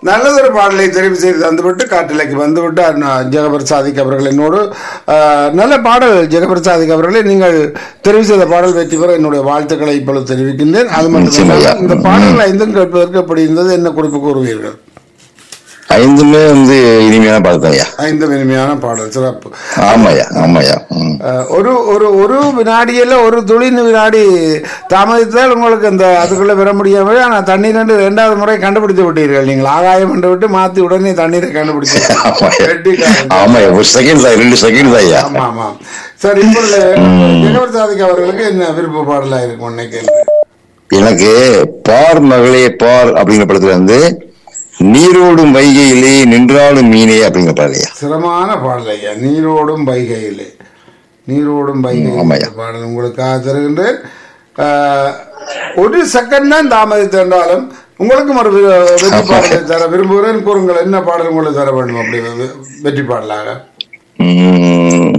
நல்லதொரு பாடலை தெரிவு செய்து தந்துவிட்டு காட்டிலைக்கு வந்துவிட்டு அண்ணா ஜெகபர் சாதிக் அவர்கள் என்னோடு ஆஹ், நல்ல பாடல் ஜெகபர் சாதிக் அவர்களே நீங்கள் தெரிவு செய்த பாடல் வெற்றி பெற என்னுடைய வாழ்த்துக்களை இப்பொழுது தெரிவிக்கின்றேன் அது மட்டும் நிச்சயமாக. இல்லாமல் இந்த பாடல்கள் ஐந்தும் கேட்பதற்கு எப்படி இருந்தது என்ன குறிப்பு கூறுவீர்கள் ஐந்துமே வந்து இனிமையான பாடல் தான் ஐயா ஐந்து இனிமையான பாடல் சிறப்பு ஆமாய்யா ஆமாய்யா ம். அஹ், ஒரு ஒரு ஒரு வினாடியில் ஒரு துளி வினாடி தாமதித்தால் உங்களுக்கு அந்த அதுக்குள்ள வர முடியாமல் ஆனால் தண்ணீர் கண்டு இரண்டாவது முறை கண்டுபிடித்து விட்டீர்கள் நீங்கள் ஆகாயம் என்று விட்டு மாத்தி உடனே தண்ணீரை கண்டுபிடிச்சு ஆமாய்யா கெட்டிக்காரன். ஆமாய்யா ஒரு செகண்ட் தான் ரெண்டு செகண்ட் தான் ஐயா ஆமா ஆமா சரி இப்பொழுது ஜெகவர் சாதிக் அவர்களுக்கு என்ன விருப்ப பாடலா இருக்கும் இன்னைக்கு எனக்கு பார் மகளே பார் அப்படிங்கிற படத்துல வந்து நீரோடும் வைகையிலே நின்றாலும் மீனே அப்படிங்கிற பாடல் ஐயா சிரமமான பாடல் ஐயா நீரோடும் வைகையிலே நீரோடும் வைகை ஆமாய்யா. பாடல் உங்களுக்காக தருகின்றேன் அஹ், ஒரு செகண்ட் தான் தாமதித்து என்றாலும் உங்களுக்கும் ஒரு வி- வெற்றி பாடலை தர விரும்புகிறேன் கூறுங்கள் என்ன பாடல் உங்களுக்கு தர வேண்டும் அப்படி வெ- வெற்றி பாடலாக உம்,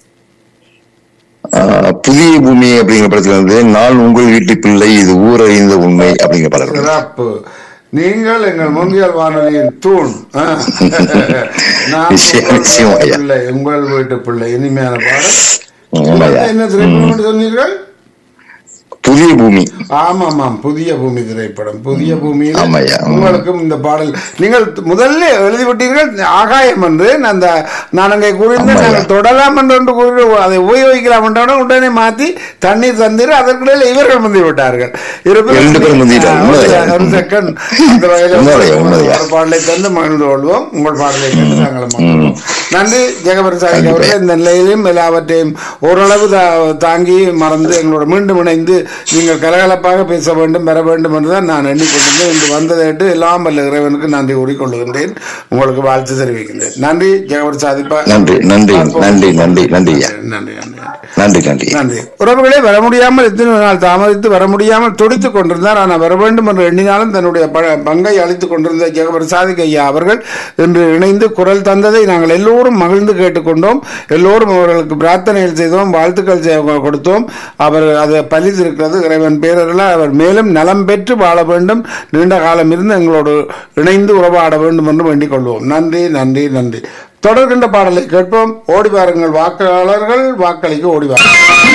ஆஹ், புதிய பூமி அப்படிங்கிற படத்துல வந்து நான் உங்கள் வீட்டு பிள்ளை இது ஊரறிந்த உண்மை அப்படிங்கிற பாடல் சிறப்பு நீங்கள் எங்கள் முந்தியல் வானொலியின் தூண் ஆ. நான் நிச்சயம், நிச்சயம் ஐயா. பிள்ளை உங்கள் வீட்டு பிள்ளை இனிமையான பாடல் ஆமாய்யா. என்ன திரைப்படம் என்று சொன்னீர்கள் புதிய பூமி ஆமாம் ஆமாம் புதிய பூமி திரைப்படம் புதிய பூமியில் ஆமாய்யா. உங்களுக்கும் இந்த பாடல் நீங்கள் முதல்ல எழுதிவிட்டீர்கள் ஆகாயம் என்று நான் அந்த நான் அங்கே கூறியிருந்தேன் ஆமாய்யா. நாங்கள் தொடலாம் என்று ஒன்று கூறி அதை உபயோகிக்கலாம் என்றோட உடனே மாற்றி தண்ணீர் தந்தீர் அதற்கிடையில் இவர்கள் முந்தி விட்டார்கள் இருப்பினும் ரெண்டு பேரும் முந்திட்டாங்க. ஒரு உண்மையா? ஒரு செகண்ட் அந்த வகையில் உண்மையா, உண்மையா. ஒரு பாடலை தந்து மகிழ்ந்து கொள்வோம் உங்கள் பாடலை கேட்டு நாங்கள் மகிழ்வோம் நன்றி ஜெகபரசாமி அவர்கள் இந்த நிலையிலும் எல்லாவற்றையும் ஓரளவு தா- தாங்கி மறந்து எங்களோட மீண்டும் இணைந்து நீங்கள் கலகலப்பாக பேச வேண்டும் பெற வேண்டும் என்றுதான் நான் எண்ணிக்கொண்டிருந்தேன் இன்று வந்ததை விட்டு எல்லாம் வல்ல இறைவனுக்கு நன்றி கூறிக்கொள்கின்றேன் உங்களுக்கு வாழ்த்து தெரிவிக்கின்றேன் நன்றி ஜெகபர் சாதிப்பா நன்றி நன்றி நன்றி நன்றி நன்றி ஐயா நன்றி நன்றி நன்றி நன்றி நன்றி உறவுகளே வர முடியாமல் எத்தனை நாள் தாமதித்து வர முடியாமல் துடித்துக் கொண்டிருந்தார் ஆனால் வர வேண்டும் என்று எண்ணினாலும் தன்னுடைய ப- பங்கை அளித்துக் கொண்டிருந்த ஜெகபர் சாதிக் ஐயா அவர்கள் இன்று இணைந்து குரல் தந்ததை நாங்கள் எல்லோரும் மகிழ்ந்து கேட்டுக்கொண்டோம் எல்லோரும் அவர்களுக்கு பிரார்த்தனைகள் செய்தோம் வாழ்த்துக்கள் செய்- கொடுத்தோம் அவர் அது பலித்திருக்கிறது இறைவன் பேரர்களால் அவர் மேலும் நலம் பெற்று வாழ வேண்டும் நீண்ட காலம் இருந்து எங்களோடு இணைந்து உறவாட வேண்டும் என்று வேண்டிக் கொள்வோம் நன்றி நன்றி நன்றி தொடர்கின்ற பாடலை கேட்போம் ஓடி வாருங்கள் வாக்காளர்கள் வாக்களிக்க ஓடி வாருங்கள்